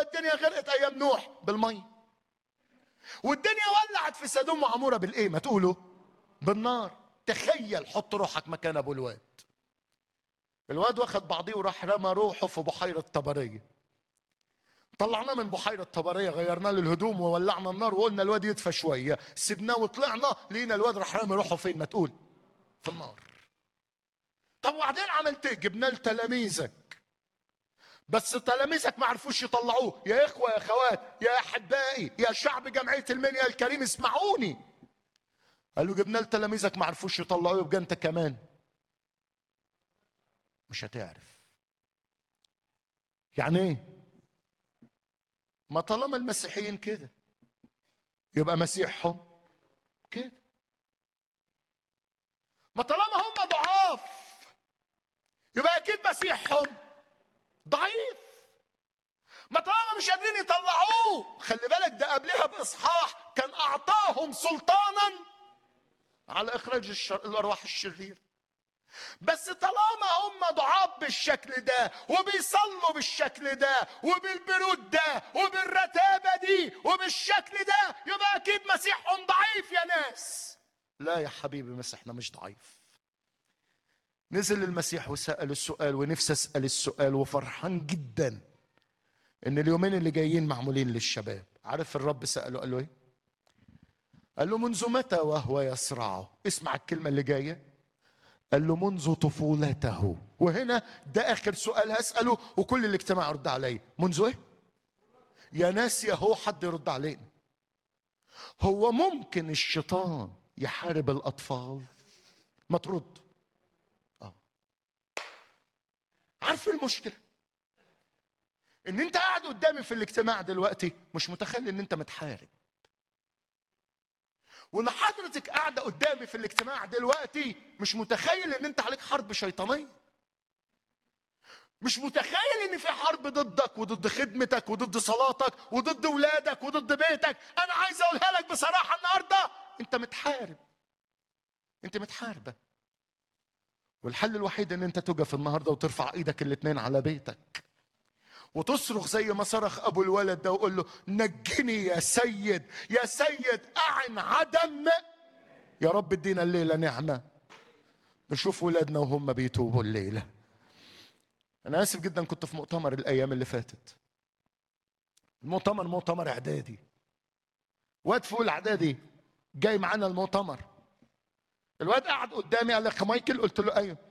الدنيا غرقت ايام نوح بالميه والدنيا ولعت في سدوم وعموره بالايه ما تقولوا بالنار تخيل حط روحك مكان ابو الواد الواد واخد بعضيه وراح رمى روحه في بحيره طبريه طلعناه من بحيره طبريه غيرنا له الهدوم وولعنا النار وقلنا الواد يدفى شويه سيبناه وطلعنا لقينا الواد راح رامي روحه فين ما تقول في النار طب وبعدين عملت ايه جبنا لتلاميذك بس تلاميذك ما عرفوش يطلعوه يا اخوه يا اخوات يا احبائي يا شعب جمعيه المنيا الكريم اسمعوني قالوا جبنا لتلاميذك ما عرفوش يطلعوه يبقى انت كمان مش هتعرف يعني ايه ما طالما المسيحيين كده يبقى مسيحهم كده ما طالما هم ضعاف يبقى اكيد مسيحهم ضعيف ما طالما مش قادرين يطلعوه خلي بالك ده قبلها باصحاح كان اعطاهم سلطانا على اخراج الشر... الارواح الشريره بس طالما هم ضعاف بالشكل ده وبيصلوا بالشكل ده وبالبرود ده وبالرتابه دي وبالشكل ده يبقى اكيد مسيحهم ضعيف يا ناس لا يا حبيبي مسيحنا مش ضعيف نزل المسيح وسأل السؤال ونفسي أسأل السؤال وفرحان جدا إن اليومين اللي جايين معمولين للشباب عارف الرب سأله قال له إيه؟ قال له منذ متى وهو يصرعه اسمع الكلمة اللي جاية قال له منذ طفولته وهنا ده آخر سؤال هسأله وكل الاجتماع يرد عليا منذ إيه؟ يا ناس يا هو حد يرد علينا هو ممكن الشيطان يحارب الأطفال ما ترد عارف المشكله ان انت قاعد قدامي في الاجتماع دلوقتي مش متخيل ان انت متحارب وان حضرتك قاعده قدامي في الاجتماع دلوقتي مش متخيل ان انت عليك حرب شيطانيه مش متخيل ان في حرب ضدك وضد خدمتك وضد صلاتك وضد ولادك وضد بيتك انا عايز اقولها لك بصراحه النهارده انت متحارب انت متحاربه والحل الوحيد ان انت تقف النهارده وترفع ايدك الاتنين على بيتك وتصرخ زي ما صرخ ابو الولد ده وقول له نجني يا سيد يا سيد اعن عدم يا رب ادينا الليله نعمه نشوف ولادنا وهم بيتوبوا الليله انا اسف جدا كنت في مؤتمر الايام اللي فاتت المؤتمر مؤتمر اعدادي واد فوق الاعدادي جاي معانا المؤتمر الواد قعد قدامي قال لي اخ مايكل قلت له ايوه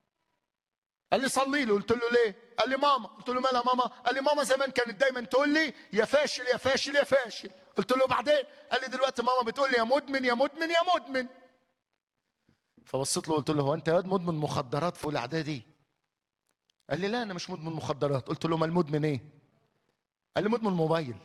قال لي صلي له قلت له ليه قال لي ماما قلت له مالها ماما قال لي ماما زمان كانت دايما تقول لي يا فاشل يا فاشل يا فاشل قلت له بعدين قال لي دلوقتي ماما بتقول لي يا مدمن يا مدمن يا مدمن فبصيت له قلت له هو انت يا واد مدمن مخدرات فوق الاعدادي قال لي لا انا مش مدمن مخدرات قلت له ما المدمن ايه قال لي مدمن موبايل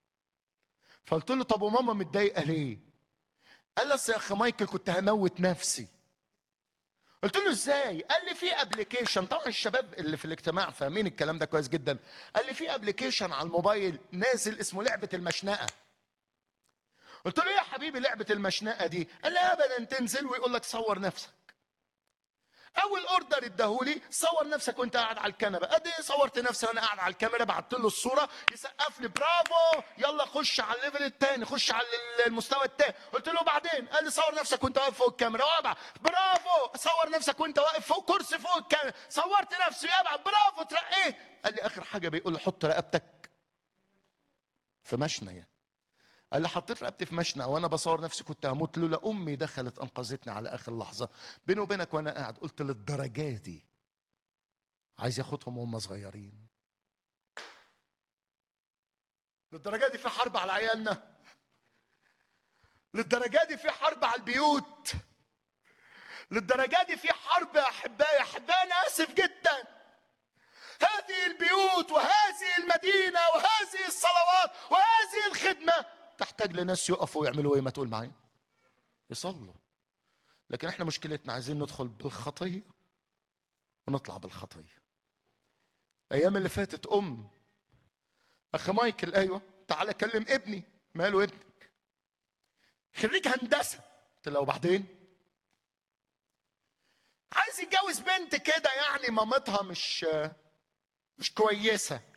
فقلت له طب وماما متضايقه ليه قال لي أصل يا اخ مايكل كنت هموت نفسي قلت له ازاي قال لي في ابلكيشن طبعا الشباب اللي في الاجتماع فاهمين الكلام ده كويس جدا قال لي في ابلكيشن على الموبايل نازل اسمه لعبه المشنقه قلت له إيه يا حبيبي لعبه المشنقه دي قال لي ابدا تنزل ويقول لك صور نفسك اول اوردر اداهولي صور نفسك وانت قاعد على الكنبه قد ايه صورت نفسي وانا قاعد على الكاميرا بعت له الصوره يسقف لي برافو يلا خش على الليفل الثاني خش على المستوى الثاني قلت له بعدين قال لي صور نفسك وانت واقف فوق الكاميرا وابع برافو صور نفسك وانت واقف فوق كرسي فوق الكاميرا صورت نفسي ابع برافو ترقيت قال لي اخر حاجه بيقول لي حط رقبتك في مشنيه قال لي حطيت رقبتي في مشنقه وانا بصور نفسي كنت هموت لولا امي دخلت انقذتني على اخر لحظه بيني وبينك وانا قاعد قلت للدرجه دي عايز ياخدهم وهم صغيرين للدرجه دي في حرب على عيالنا للدرجه دي في حرب على البيوت للدرجه دي في حرب يا احبائي يا احبائي انا اسف جدا هذه البيوت وهذه المدينه وهذه الصلوات وهذه الخدمه تحتاج لناس يقفوا ويعملوا ايه ما تقول معايا يصلوا لكن احنا مشكلتنا عايزين ندخل بالخطيه ونطلع بالخطيه الايام اللي فاتت ام اخ مايكل ايوه تعالى كلم ابني ماله ابنك خريج هندسه قلت له وبعدين عايز يتجوز بنت كده يعني مامتها مش مش كويسه